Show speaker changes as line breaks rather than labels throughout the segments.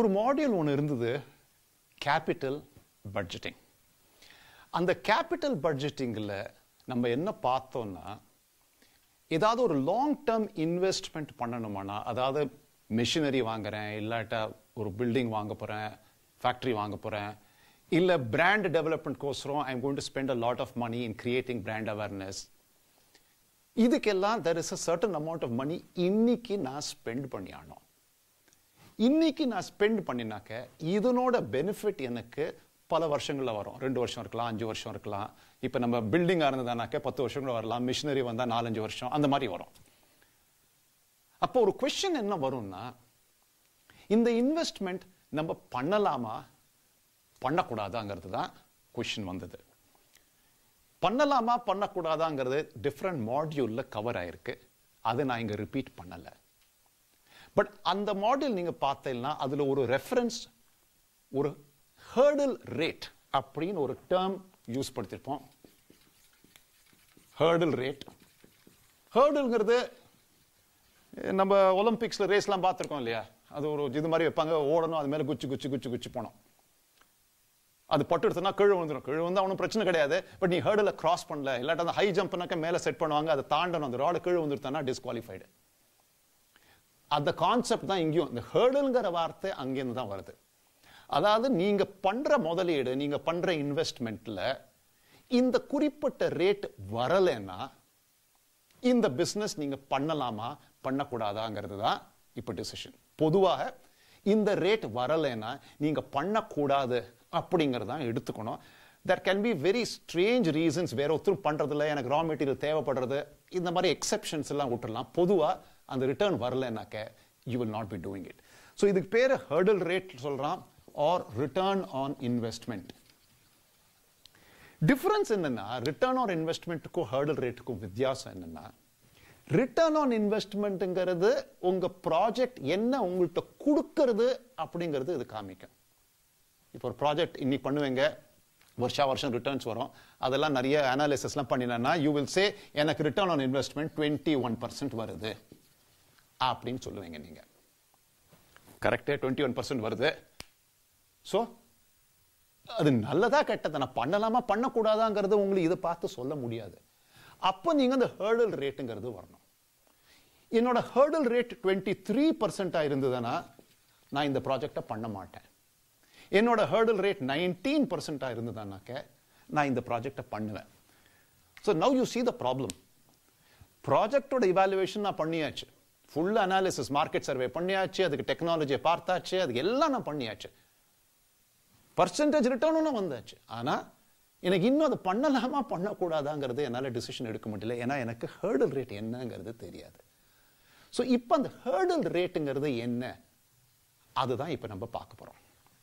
ஒரு மாடியூல் ஒன்று இருந்தது கேபிட்டல் பட்ஜெட்டிங் அந்த கேபிட்டல் பட்ஜெட்டிங்கில் நம்ம என்ன பார்த்தோம்னா ஏதாவது ஒரு லாங் டேர்ம் இன்வெஸ்ட்மெண்ட் பண்ணணுமானா அதாவது மிஷினரி வாங்குறேன் இல்லாட்டா ஒரு பில்டிங் வாங்க போகிறேன் ஃபேக்ட்ரி வாங்க போகிறேன் இல்லை பிராண்ட் டெவலப்மெண்ட் கோசரம் I am going to spend a lot of money in creating brand awareness இதுக்கெல்லாம் there is a certain amount of money இன்னைக்கு நான் ஸ்பெண்ட் பண்ணி ஆனோம் இன்னைக்கு நான் ஸ்பெண்ட் பண்ணினாக்க இதனோட பெனிஃபிட் எனக்கு பல வருஷங்கள்ல வரும் ரெண்டு வருஷம் இருக்கலாம் அஞ்சு வருஷம் இருக்கலாம் இப்போ நம்ம பில்டிங்காக இருந்ததானாக்க பத்து வருஷங்கள் வரலாம் மிஷினரி வந்தால் நாலஞ்சு வருஷம் அந்த மாதிரி வரும் அப்போ ஒரு கொஸ்டின் என்ன வரும்னா இந்த இன்வெஸ்ட்மெண்ட் நம்ம பண்ணலாமா பண்ணக்கூடாதாங்கிறது தான் கொஸ்டின் வந்தது பண்ணலாமா பண்ணக்கூடாதாங்கிறது டிஃப்ரெண்ட் மாடியூல்ல கவர் ஆயிருக்கு அதை நான் இங்க ரிப்பீட் பண்ணல பட் அந்த மாடியூல் நீங்க பார்த்தீங்கன்னா அதுல ஒரு ரெஃபரன்ஸ் ஒரு ஹேர்டல் ரேட் அப்படின்னு ஒரு டேர்ம் யூஸ் படுத்திருப்போம் ஹேர்டல் ரேட் ஹேர்டல்ங்கிறது நம்ம ஒலிம்பிக்ஸ்ல ரேஸ்லாம் பார்த்துருக்கோம் இல்லையா அது ஒரு இது மாதிரி வைப்பாங்க ஓடணும் அது மேல குச்சி குச்சி குச்சி குச்சி போனோம் அது பட்டு எடுத்தனா கீழே விழுந்துடும் கீழே வந்து அவனும் பிரச்சனை கிடையாது பட் நீ ஹேர்டில் கிராஸ் பண்ணல இல்லாட்டா அந்த ஹை ஜம்ப்னாக்க மேலே செட் பண்ணுவாங்க அதை தாண்டணும் அந்த ராடு கீழே வந்துருத்தானா டிஸ்குவாலிஃபைடு அந்த கான்செப்ட் தான் இங்கேயும் இந்த ஹேர்டுங்கிற வார்த்தை அங்கேருந்து தான் வருது அதாவது நீங்க பண்ற முதலீடு நீங்க பண்ற இன்வெஸ்ட்மெண்ட்ல இந்த குறிப்பிட்ட ரேட் வரலைன்னா இந்த பிசினஸ் நீங்க பண்ணலாமா பண்ணக்கூடாதாங்கிறது தான் இப்போ டிசிஷன் பொதுவாக இந்த ரேட் வரலைன்னா நீங்க பண்ணக்கூடாது அப்படிங்கிறது தான் எடுத்துக்கணும் there can be very strange reasons வேற ஒருத்தரும் பண்றதில்ல எனக்கு ரா மெட்டீரியல் தேவைப்படுறது இந்த மாதிரி எக்ஸெப்ஷன்ஸ் எல்லாம் விட்டுறலாம் பொதுவா அந்த ரிட்டர்ன் வரலைன்னாக்க you will not be doing it so இதுக்கு பேர் ஹர்டல் ரேட் சொல்றான் or return on investment difference என்னன்னா ரிட்டர்ன் ஆன் இன்வெஸ்ட்மெண்ட்டுக்கும் ஹர்டல் ரேட்டுக்கும் வித்தியாசம் என்னன்னா ரிட்டர்ன் ஆன் இன்வெஸ்ட்மெண்ட்டுங்கிறது உங்க ப்ராஜெக்ட் என்ன உங்கள்கிட்ட கொடுக்கறது அப்படிங்கிறது இது காமிக்கும் இப்போ ஒரு ப்ராஜெக்ட் இன்னைக்கு பண்ணுவீங்க வருஷா வருஷம் ரிட்டர்ன்ஸ் வரும் அதெல்லாம் நிறைய அனாலிசிஸ்லாம் பண்ணினா யூ வில் சே எனக்கு return on investment twenty one percent வருது அப்படின்னு சொல்லுவீங்க நீங்க கரெக்டே டுவெண்ட்டி ஒன் பர்சன்ட் வருது ஸோ அது நல்லதா கெட்டதா நான் பண்ணலாமா பண்ணக்கூடாதாங்கிறது உங்களுக்கு இதை பார்த்து சொல்ல முடியாது அப்போ நீங்க அந்த ஹேர்டல் ரேட்டுங்கிறது வரணும் என்னோட ஹேர்டல் ரேட் டுவெண்ட்டி த்ரீ பர்சன்டாக இருந்ததுன்னா நான் இந்த ப்ராஜெக்டை பண்ண மாட்டேன் என்னோட ஹேர்டல் ரேட் நைன்டீன் பர்சன்டாக இருந்ததுனாக்க நான் இந்த ப்ராஜெக்டை பண்ணுவேன் so now you see the problem ப்ராஜெக்டோட இவாலுவேஷன் நான் பண்ணியாச்சு ஃபுல் அனாலிசிஸ் மார்க்கெட் சர்வே பண்ணியாச்சு அதுக்கு டெக்னாலஜியை பார்த்தாச்சு அதுக்கு எல்லாம் நான் பண்ணியாச்சு பர்சன்டேஜ் ரிட்டர்னும் வந்தாச்சு ஆனா எனக்கு இன்னும் அதை பண்ணலாமா பண்ணக்கூடாதாங்கிறது என்னால் டிசிஷன் எடுக்க முடியல ஏன்னா எனக்கு ஹேர்டல் ரேட் என்னங்கிறது தெரியாது ஸோ இப்போ அந்த ஹேர்டல் ரேட்டுங்கிறது என்ன அதுதான் இப்போ நம்ம பார்க்க போறோம்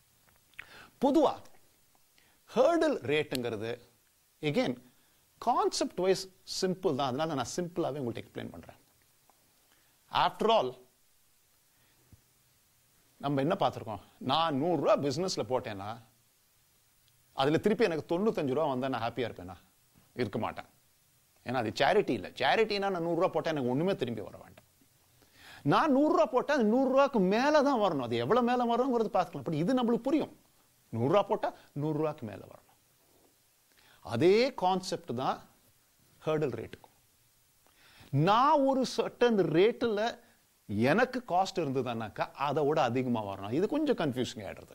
பொதுவா ஹேர்டல் ரேட்டுங்கிறது எகெயின் கான்செப்ட் வைஸ் சிம்பிள் தான் அதனால நான் சிம்பிளாகவே உங்கள்கிட்ட எக்ஸ்பிளைன் பண்றேன் ஆஃப்டர் ஆல் நம்ம என்ன பார்த்துருக்கோம் நான் நூறுரூவா பிஸ்னஸில் போட்டேன்னா அதில் திருப்பி எனக்கு தொண்ணூத்தஞ்சு ரூபா வந்தால் நான் ஹாப்பியாக இருப்பேனா இருக்க மாட்டேன் ஏன்னா அது சேரிட்டி இல்லை சேரிட்டினா நான் நூறுரூவா போட்டால் எனக்கு ஒன்றுமே திரும்பி வர வேண்டாம் நான் நூறுரூவா போட்டால் அது நூறுரூவாக்கு மேலே தான் வரணும் அது எவ்வளோ மேலே வரும்ங்கிறது பார்த்துக்கலாம் பட் இது நம்மளுக்கு புரியும் நூறுரூவா போட்டால் நூறுரூவாக்கு மேலே வரணும் அதே கான்செப்ட் தான் ஹேர்டல் ரேட்டுக்கும் நான் ஒரு சர்டன் ரேட்டில் எனக்கு காஸ்ட் இருந்ததுனாக்கா அதை விட அதிகமாக வரணும் இது கொஞ்சம் கன்ஃபியூசிங் ஆயிடுறது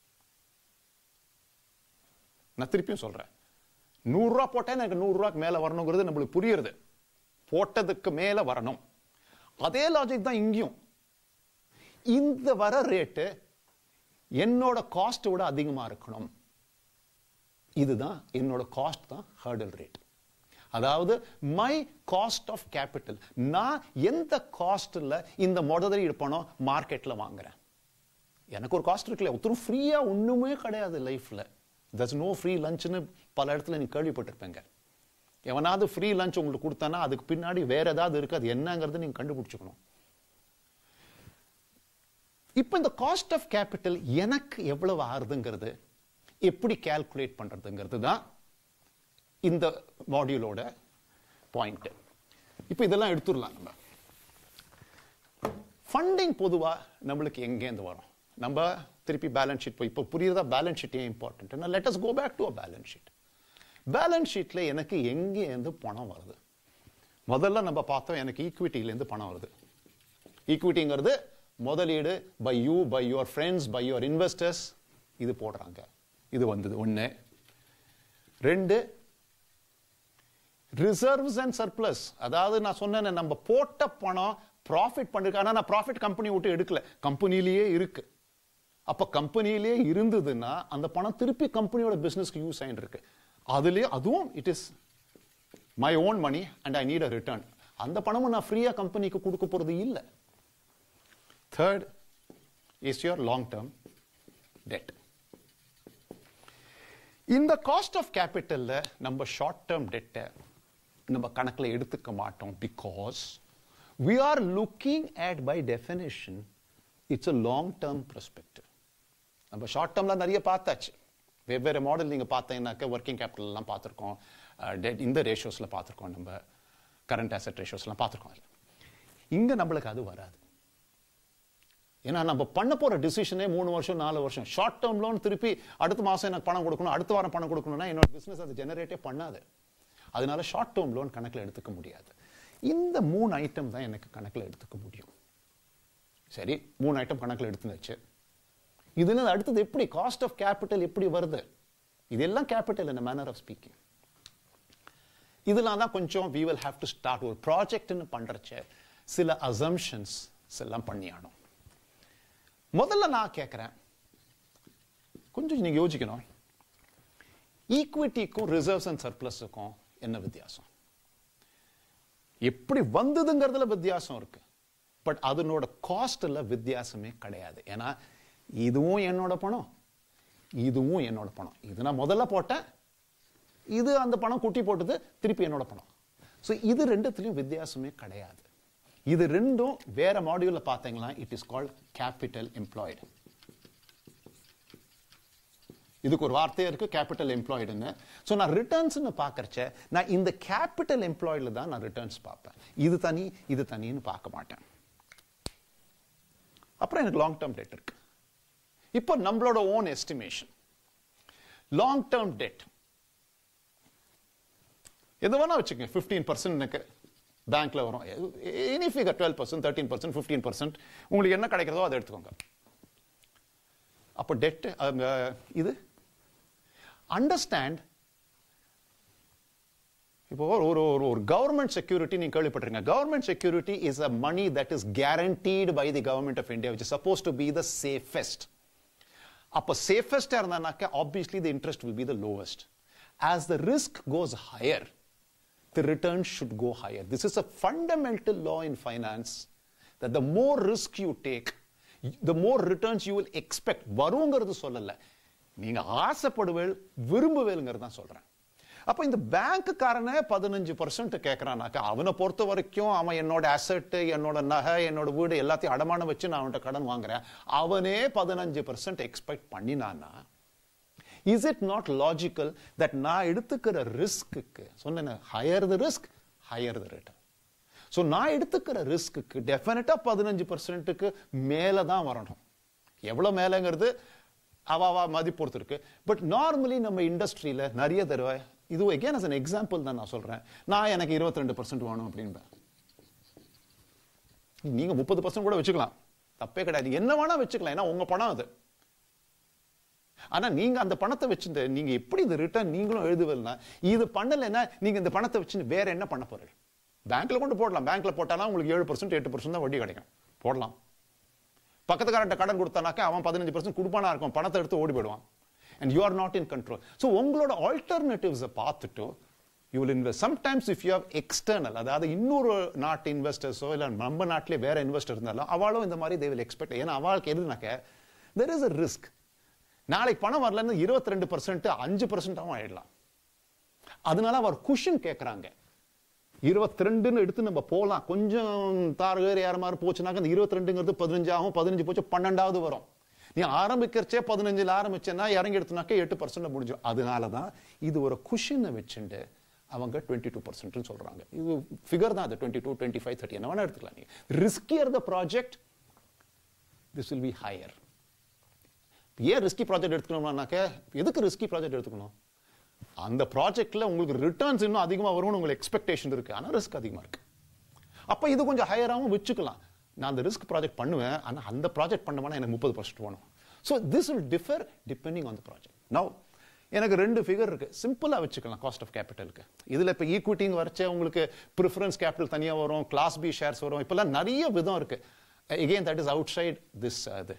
நான் திருப்பியும் சொல்றேன் நூறுரூவா போட்டா எனக்கு நூறுரூவாக்கு மேலே வரணுங்கிறது நம்மளுக்கு புரியுறது போட்டதுக்கு மேலே வரணும் அதே லாஜிக் தான் இங்கேயும் இந்த வர ரேட்டு என்னோட காஸ்ட் விட அதிகமாக இருக்கணும் இதுதான் என்னோட காஸ்ட் தான் ஹர்டல் ரேட் அதாவது மை காஸ்ட் ஆஃப் கேபிட்டல் நான் எந்த காஸ்ட்ல இந்த முதலீடு பணம் மார்க்கெட்ல வாங்குறேன் எனக்கு ஒரு காஸ்ட் இருக்குல்ல ஒருத்தரும் ஃப்ரீயா ஒண்ணுமே கிடையாது லைஃப்ல தட்ஸ் நோ ஃப்ரீ லஞ்ச்னு பல இடத்துல நீங்க கேள்விப்பட்டிருப்பீங்க எவனாவது ஃப்ரீ லஞ்ச் உங்களுக்கு கொடுத்தானா அதுக்கு பின்னாடி வேற ஏதாவது இருக்கு அது என்னங்கிறது நீங்க கண்டுபிடிச்சுக்கணும் இப்போ இந்த காஸ்ட் ஆஃப் கேபிட்டல் எனக்கு எவ்வளவு ஆறுதுங்கிறது எப்படி கால்குலேட் பண்றதுங்கிறது தான் இந்த மாடியூலோட பாயிண்ட் இப்போ இதெல்லாம் எடுத்துடலாம் நம்ம ஃபண்டிங் பொதுவா நம்மளுக்கு எங்கேருந்து வரும் நம்ம திருப்பி பேலன்ஸ் ஷீட் போய் இப்போ புரியுதா பேலன்ஸ் ஷீட் ஏன் important let us go back to a balance sheet balance ஷீட்டில் எனக்கு எங்கேருந்து பணம் வருது முதல்ல நம்ம பார்த்தோம் எனக்கு ஈக்விட்டிலேருந்து பணம் வருது ஈக்விட்டிங்கிறது முதலீடு by you by your friends by your investors இது போடுறாங்க இது வந்தது ஒன்று ரெண்டு ரிசர்வ்ஸ் அண்ட் சர்ப்ளஸ் அதாவது நான் சொன்னேன் நம்ம போட்ட பணம் ப்ராஃபிட் பண்ணிருக்க ஆனா நான் ப்ராஃபிட் கம்பெனி விட்டு எடுக்கல கம்பெனிலேயே இருக்கு அப்ப கம்பெனிலேயே இருந்ததுன்னா அந்த பணம் திருப்பி கம்பெனியோட பிசினஸ்க்கு யூஸ் ஆயிட்டு இருக்கு அதுலயே அதுவும் it is my own money and I need a return அந்த பணமும் நான் ஃப்ரீயா கம்பெனிக்கு கொடுக்க போறது இல்லை third is your long term debt இந்த காஸ்ட் ஆஃப் கேபிட்டல்ல நம்ம ஷார்ட் டேர்ம் டெட்டை நம்ம கணக்கில் எடுத்துக்க மாட்டோம் because we are looking at by definition it's a long term perspective நம்ம ஷார்ட் டேர்ம்ல நிறைய பார்த்தாச்சு வெவ்வேறு மாடல் நீங்க பார்த்தீங்கன்னாக்க ஒர்க்கிங் கேபிட்டல்லாம் பார்த்துருக்கோம் டெட் இந்த ரேஷியோஸ்ல பார்த்துருக்கோம் நம்ம கரண்ட் அசெட் ரேஷியோஸ்லாம் பார்த்துருக்கோம் அதில் இங்க நம்மளுக்கு அது வராது ஏன்னா நம்ம பண்ண போற டிசிஷனே மூணு வருஷம் நாலு வருஷம் ஷார்ட் டேர்ம் லோன் திருப்பி அடுத்த மாசம் எனக்கு பணம் கொடுக்கணும் அடுத்த வாரம் பணம் கொடுக்கணும்னா என்னோட பிசினஸ் அது ஜெனரேட்டே பண்ணாது அதனால ஷார்ட் டேர்ம் லோன் கணக்கில் எடுத்துக்க முடியாது இந்த மூணு ஐட்டம் தான் எனக்கு கணக்கில் எடுத்துக்க முடியும் சரி மூணு ஐட்டம் கணக்கில் எடுத்துருச்சு இதுல அடுத்தது எப்படி காஸ்ட் ஆஃப் கேபிட்டல் எப்படி வருது இதெல்லாம் கேபிட்டல் இந்த மேனர் ஆஃப் ஸ்பீக்கிங் இதெல்லாம் தான் கொஞ்சம் we will have to start ஒரு ப்ராஜெக்ட்னு பண்றச்ச சில அசம்ஷன்ஸ் எல்லாம் பண்ணியானோம் முதல்ல நான் கேட்கிறேன் கொஞ்சம் நீங்க யோசிக்கணும் ஈக்விட்டிக்கும் ரிசர்வ்ஸ் அண்ட் சர்ப்ளஸுக்கும் என்ன வித்தியாசம் எப்படி வந்ததுங்கிறதுல வித்தியாசம் இருக்கு பட் அதனோட காஸ்ட்ல வித்தியாசமே கிடையாது ஏன்னா இதுவும் என்னோட பணம் இதுவும் என்னோட பணம் இது நான் முதல்ல போட்டேன் இது அந்த பணம் குட்டி போட்டது திருப்பி என்னோட பணம் ஸோ இது ரெண்டுத்துலயும் வித்தியாசமே கிடையாது இது ரெண்டும் வேற மாடியூல்ல பார்த்தீங்களா it is called capital employed இதுக்கு ஒரு வார்த்தையே இருக்கு கேபிட்டல் எம்ப்ளாய்டுன்னு ஸோ நான் ரிட்டர்ன்ஸ்னு பார்க்கறச்ச நான் இந்த கேபிட்டல் எம்ப்ளாய்டில் தான் நான் ரிட்டர்ன்ஸ் பார்ப்பேன் இது தனி இது தனின்னு பார்க்க மாட்டேன் அப்புறம் எனக்கு லாங் டேர்ம் டெட் இருக்கு இப்போ நம்மளோட own estimation long term debt எது வேணா வச்சுக்கோங்க ஃபிஃப்டீன் பர்சன்ட் எனக்கு பேங்க்ல வரும் any figure twelve percent thirteen percent fifteen percent உங்களுக்கு என்ன கிடைக்கிறதோ அதை எடுத்துக்கோங்க அப்போ டெட் இது அண்டர்ஸ்டாண்ட் இப்போ ஒரு ஒரு ஒரு ஒரு கவர்மெண்ட் செக்யூரிட்டி நீங்க கேள்விப்பட்டிருங்க government security is a money that is guaranteed by the government of India which suppose to be the safest அப்போ சேஃபஸ்டா இருந்தானாக்க obviously the interest will be the lowest as the risk goes higher the return should go higher. This is a fundamental law in finance that the more risk you take, the more returns you will expect. வருங்கிறது சொல்லல நீங்க ஆசைப்படுவேல் விரும்புவேலுங்கிறது தான் சொல்றேன் அப்ப இந்த பேங்க்குக்காரனே பதினஞ்சு percent கேட்கறானாக்கா அவனை பொறுத்த வரைக்கும் அவன் என்னோட அசெட் என்னோட நகை என்னோட வீடு எல்லாத்தையும் அடமானம் வச்சு நான் அவன்கிட்ட கடன் வாங்குறேன் அவனே பதினஞ்சு பர்சன்ட் எக்ஸ்பெக்ட் பண்ணினானா is it not logical that நான் எடுத்துக்கிற ரிஸ்க்கு சொன்னேன் higher the risk higher the return so நான் எடுத்துக்கிற ரிஸ்க்கு டெஃபினட்டா பதினஞ்சு பர்சன்ட்டுக்கு மேலே தான் வரணும் எவ்வளோ மேலேங்கிறது அவாவா மதிப்பு பொறுத்து இருக்கு பட் நார்மலி நம்ம இண்டஸ்ட்ரியில நிறைய தடவை இது எகேன் அஸ் அன் எக்ஸாம்பிள் தான் நான் சொல்றேன் நான் எனக்கு இருபத்தி ரெண்டு பர்சன்ட் வேணும் அப்படின்பேன் நீங்க முப்பது பர்சன்ட் கூட வச்சுக்கலாம் தப்பே கிடையாது என்ன வேணா வச்சுக்கலாம் ஏன்னா உங்க பணம் அது ஆனா நீங்க அந்த பணத்தை வச்சுட்டு நீங்க எப்படி இந்த ரிட்டர்ன் நீங்களும் எழுதுவதுனா இது பண்ணலைன்னா நீங்க இந்த பணத்தை வச்சு வேற என்ன பண்ண போறீங்க பேங்க்ல கொண்டு போடலாம் பேங்க்ல போட்டாலும் உங்களுக்கு ஏழு பர்சன்ட் எட்டு பர்சன்ட் தான் வட்டி கிடைக்கும் போடலாம் பக்கத்துக்காரன்ட்ட கடன் கொடுத்தானாக்கா அவன் பதினஞ்சு பர்சன்ட் கொடுப்பானா இருக்கும் பணத்தை எடுத்து ஓடி போயிடுவான் and you are not in control so உங்களோட ஆல்டர்னேட்டிவ்ஸை பார்த்துட்டு you will invest sometimes if you have external அதாவது இன்னொரு நாட்டு இன்வெஸ்டர்ஸோ இல்லை நம்ம நாட்டிலே வேற இன்வெஸ்டர் இருந்தாலும் அவளும் இந்த மாதிரி தே வில் எக்ஸ்பெக்ட் ஏன்னா அவளுக்கு எதுனாக்க தெர் இஸ் அ ரிஸ்க் நாளைக்கு பணம் வரலன்னு இருபத்தி ரெண்டு பர்சன்ட் அஞ்சு பர்சன்டாகவும் ஆயிடலாம் அதனால அவர் குஷன் கேட்குறாங்க இருபத்தி ரெண்டுன்னு எடுத்து நம்ம போகலாம் கொஞ்சம் தாரகர் யார மாதிரி போச்சுனாக்க அந்த இருபத்தி ரெண்டுங்கிறது பதினஞ்சு ஆகும் பதினஞ்சு போச்சு பன்னெண்டாவது வரும் நீ ஆரம்பிக்கிறச்சே பதினஞ்சுல ஆரம்பிச்சேன்னா இறங்கி எடுத்துனாக்க எட்டு பர்சன்ட் முடிஞ்சும் அதனால தான் இது ஒரு குஷனை வச்சுட்டு அவங்க டுவெண்ட்டி டூ பர்சன்ட்னு சொல்றாங்க இது ஃபிகர் தான் அது twenty two twenty five thirty என்ன வேணா எடுத்துக்கலாம் நீங்க riskier the project this will be higher ஏன் ரிஸ்கி ப்ராஜெக்ட் எடுத்துக்கணும்னாக்க எதுக்கு ரிஸ்கி ப்ராஜெக்ட் எடுத்துக்கணும் அந்த ப்ராஜெக்ட்ல உங்களுக்கு ரிட்டர்ன்ஸ் இன்னும் அதிகமாக வரும்னு உங்களுக்கு எக்ஸ்பெக்டேஷன் இருக்கு ஆனால் ரிஸ்க் அதிகமாக இருக்கு அப்போ இது கொஞ்சம் ஹையராகவும் வச்சுக்கலாம் நான் அந்த ரிஸ்க் ப்ராஜெக்ட் பண்ணுவேன் ஆனால் அந்த ப்ராஜெக்ட் பண்ணோம்னா எனக்கு முப்பது பர்சன்ட் வேணும் so this will differ depending on the project now எனக்கு ரெண்டு ஃபிகர் இருக்கு சிம்பிளா வச்சுக்கலாம் காஸ்ட் ஆஃப் கேபிட்டலுக்கு இதுல இப்போ ஈக்விட்டின்னு வரைச்சே உங்களுக்கு ப்ரிஃபரன்ஸ் கேபிட்டல் தனியா வரும் கிளாஸ் பி ஷேர்ஸ் வரும் இப்பெல்லாம் நிறைய விதம் இருக்கு again that is outside this இது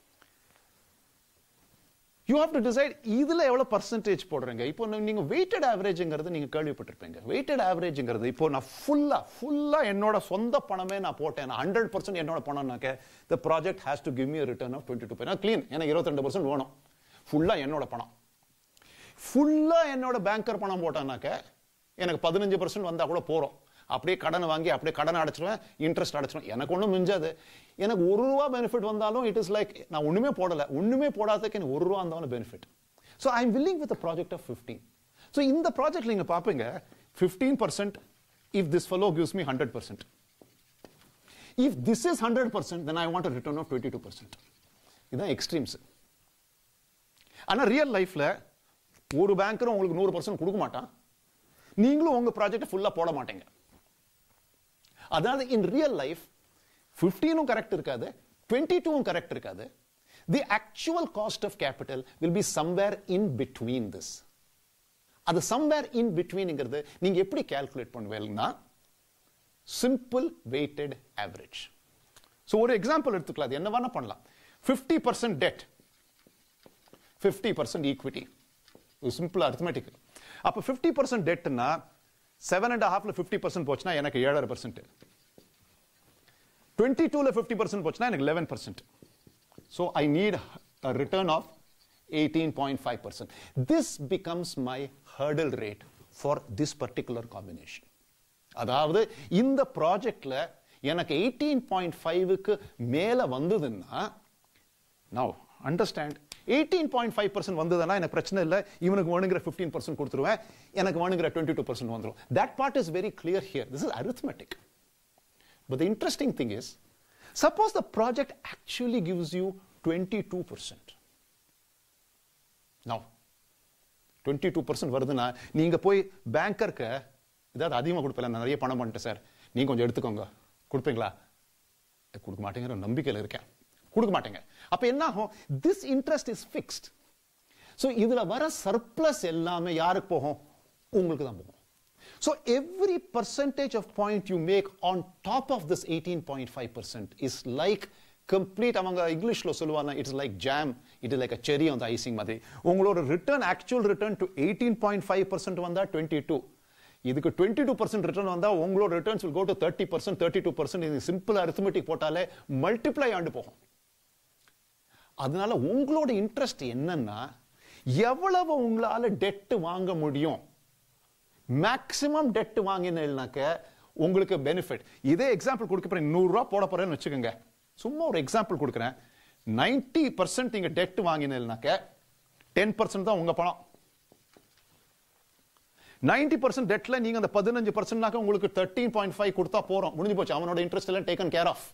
யூ ஹாவ் டு டிசைட் இதுல எவ்வளவு பர்சன்டேஜ் போடுறீங்க இப்போ நீங்க வெயிட்டட் ஆவரேஜ்ங்கிறது நீங்க கேள்விப்பட்டிருப்பீங்க வெயிட்டட் ஆவரேஜ்ங்கிறது இப்போ நான் ஃபுல்லா ஃபுல்லா என்னோட சொந்த பணமே நான் போட்டேன் ஹண்ட்ரட் பர்சன்ட் என்னோட பணம்னாக்க the project has to give me return of twenty two clean எனக்கு இருபத்தி பர்சன்ட் வேணும் ஃபுல்லா என்னோட பணம் ஃபுல்லா என்னோட பேங்கர் பணம் போட்டானாக்க எனக்கு பதினஞ்சு பர்சன்ட் வந்தா கூட போறோம் அப்படியே கடன் வாங்கி அப்படியே கடன் அடைச்சிருவேன் இன்ட்ரெஸ்ட் அடைச்சிருவேன் எனக்கு ஒன்றும் மிஞ்சாது எனக்கு ஒரு ரூபா பெனிஃபிட் வந்தாலும் இட் இஸ் லைக் நான் ஒண்ணுமே போடல ஒண்ணுமே போடாததுக்கு எனக்கு ஒரு ரூபா இருந்தாலும் benefit so I am willing with project of fifteen so இந்த ப்ராஜெக்ட் நீங்க பார்ப்பீங்க fifteen percent if this follow gives me hundred percent if this is hundred percent then I want return of twenty two percent இதுதான் extremes ஆனா real லைஃப்ல ஒரு பேங்கரும் உங்களுக்கு நூறு percent கொடுக்க மாட்டான் நீங்களும் உங்க ப்ராஜெக்ட் ஃபுல்லா போட மாட்டீங்க அதாவது இன் ரியல் லைஃப் ஃபிஃப்டீனும் கரெக்ட் இருக்காது டுவெண்ட்டி டூவும் கரெக்ட் இருக்காது the actual cost of capital will be somewhere in between this அது சம்வேர் இன் பிட்வீன்ங்கிறது நீங்க எப்படி கால்குலேட் பண்ணுவீங்கன்னா சிம்பிள் வெயிட்டட் ஆவரேஜ் ஸோ ஒரு எக்ஸாம்பிள் எடுத்துக்கலாம் அது என்ன வேணா பண்ணலாம் fifty percent debt fifty percent equity simple arithmetic அப்போ ஃபிஃப்டி பர்சன்ட் டெட்னா செவன் அண்ட் ஹாஃப்ல ஃபிஃப்டி பர்சன்ட் போச்சுன்னா எனக்கு ஏழரை பர்சன்ட் டுவெண்ட்டி டூல ஃபிஃப்டி பர்சன்ட் போச்சுன்னா எனக்கு eleven percent so I need return of eighteen point five percent this becomes my hurdle rate for this particular combination அதாவது இந்த ப்ராஜெக்ட்ல எனக்கு எயிட்டீன் பாயிண்ட் ஃபைவுக்கு மேல வந்ததுன்னா now understand eighteen point five percent வந்ததுன்னா எனக்கு பிரச்சனை இல்லை இவனுக்கு வேணுங்கிற ஃபிஃப்டீன் பர்சன்ட் கொடுத்துருவேன் எனக்கு வேணுங்கிற டுவெண்ட்டி டூ பர்சன்ட் வந்துடும் that part is very clear here this is arithmetic but the interesting thing is suppose the project actually gives you twenty two percent now twenty two percent வருதுன்னா நீங்க போய் பேங்கருக்கு ஏதாவது அதிகமாக கொடுப்பல நான் நிறைய பணம் பண்ணிட்டேன் சார் நீங்க கொஞ்சம் எடுத்துக்கோங்க கொடுப்பீங்களா கொடுக்க மாட்டேங்கிற நம்பிக்கையில் இருக்கேன் கொடுக்க மாட்டேங்க அப்ப என்ன ஆகும் this interest is fixed so இதுல வர சர்ப்ளஸ் எல்லாமே யாருக்கு போகும் உங்களுக்கு தான் போகும் so every percentage of point you make on top of this eighteen point five percent is like complete அவங்க இங்கிலீஷ்ல சொல்லுவாங்க it's like jam it is like a cherry அந்த ஐசிங் மாதிரி உங்களோட return actual return to eighteen point five percent வந்தா twenty two இதுக்கு twenty two percent return வந்தா உங்களோட returns will go to thirty percent thirty two percent இது simple arithmetic போட்டாலே multiply ஆண்டு போகும் அதனால உங்களோட இன்ட்ரெஸ்ட் என்னன்னா எவ்வளவு உங்களால டெட் வாங்க முடியும் மேக்சிமம் டெட் வாங்கினாக்க உங்களுக்கு பெனிஃபிட் இதே எக்ஸாம்பிள் கொடுக்க போறேன் நூறு ரூபா போட போறேன்னு வச்சுக்கோங்க சும்மா ஒரு எக்ஸாம்பிள் கொடுக்குறேன் நைன்டி பர்சன்ட் நீங்க டெட் வாங்கினாக்க டென் பர்சன்ட் தான் உங்க பணம் நைன்டி பர்சன்ட் டெட்ல நீங்க அந்த பதினஞ்சு பர்சன்ட்னாக்க உங்களுக்கு தேர்ட்டீன் பாயிண்ட் ஃபைவ் கொடுத்தா போறோம் முடிஞ்சு போச்சு அவனோட இன்ட்ரெஸ்ட் எல்லாம் டேக்கன் கேர் ஆஃப்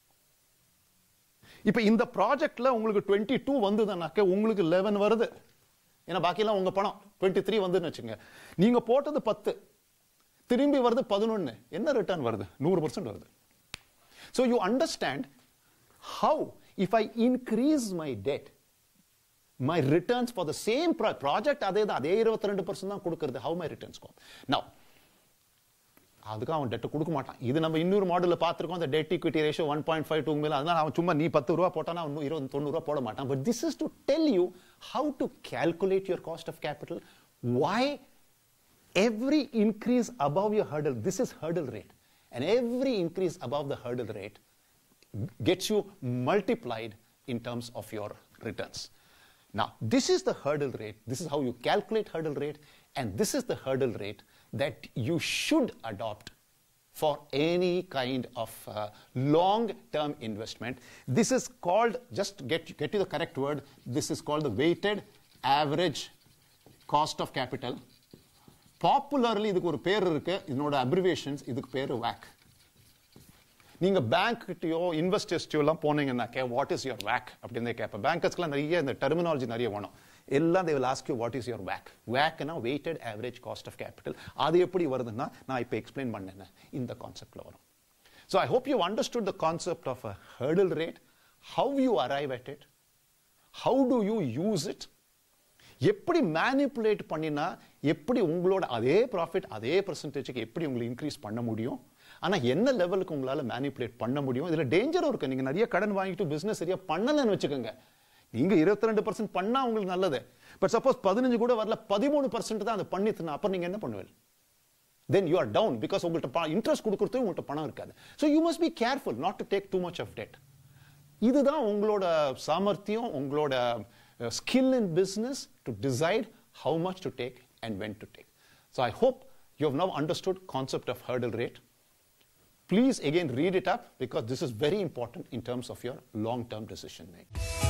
இப்ப இந்த ப்ராஜெக்ட்ல உங்களுக்கு டுவெண்ட்டி டூ வந்ததுனாக்க உங்களுக்கு லெவன் வருது ஏன்னா பாக்கியெல்லாம் உங்க பணம் டுவெண்ட்டி த்ரீ வந்துன்னு வச்சுங்க நீங்க போட்டது பத்து திரும்பி வருது பதினொன்னு என்ன ரிட்டர்ன் வருது நூறு பர்சன்ட் வருது so you understand how if I increase my debt my returns for the same project அதே தான் அதே இருபத்தி ரெண்டு பர்சன்ட் தான் கொடுக்கறது how my returns go now அதுக்கு அவன் டெட் கொடுக்க மாட்டான் இது நம்ம இன்னொரு மாடல்ல பார்த்திருக்கோம் அந்த debt equity ratio one point five two மேல அதனால அவன் சும்மா நீ பத்து ரூபா போட்டானா அவன் இருபது தொண்ணூறு ரூபா போட மாட்டான் but this is to tell you how to calculate your cost of capital why every increase above your hurdle this is hurdle rate and every increase above the hurdle rate gets you multiplied in terms of your returns now this is the hurdle rate this is how you calculate hurdle rate and this is the hurdle rate that you should adopt for any kind of uh, long term investment this is called just get get you the correct word this is called the weighted average cost of capital popularly இதுக்கு ஒரு பேர் இருக்கு இதனோட abbreviations இதுக்கு பேரு WAC நீங்க bank கிட்டயோ இன்வெஸ்டர்ஸ்டையோ எல்லாம் போனீங்கன்னாக்கே வாட் இஸ் யுவர் வேக் அப்படின்னு கேட்பேன் பேங்கர்ஸ்க்குலாம் நிறைய இந்த டெர்மினாலஜி நிறைய வேணும் எல்லாம் they will ask you what is your WAC WACனா weighted average cost of capital அது எப்படி வருதுன்னா நான் இப்போ எக்ஸ்பிளைன் பண்ணேன் இந்த கான்செப்ட்ல வரும் So I hope you understood the concept of a hurdle rate, how you arrive at it, how do you use it, எப்படி மேனிப்புலேட் பண்ணினா எப்படி உங்களோட அதே ப்ராஃபிட் அதே பர்சன்டேஜுக்கு எப்படி உங்களை இன்க்ரீஸ் பண்ண முடியும் ஆனா என்ன லெவலுக்கு உங்களால மேனிப்புலேட் பண்ண முடியும் இதுல டேஞ்சரும் இருக்கு நீங்க நிறைய கடன் வாங்கிட்டு பிசினஸ் சரியா பண்ணலன்னு வச்சுக்கோங்க நீங்க இருபத்தி ரெண்டு பர்சன்ட் பண்ணா உங்களுக்கு நல்லது பட் சப்போஸ் பதினஞ்சு கூட வரல பதிமூணு பர்சன்ட் தான் அதை பண்ணித்துனா அப்புறம் நீங்க என்ன பண்ணுவீங்க then you are down because உங்கள்கிட்ட இன்ட்ரெஸ்ட் கொடுக்கறதுக்கு உங்கள்கிட்ட பணம் இருக்காது so you must be careful not to take too much of debt இதுதான் உங்களோட சாமர்த்தியம் உங்களோட skill in business to decide how much to take and when to take so I hope you have now understood concept of hurdle rate Please again read it up because this is very important in terms of your long-term decision making.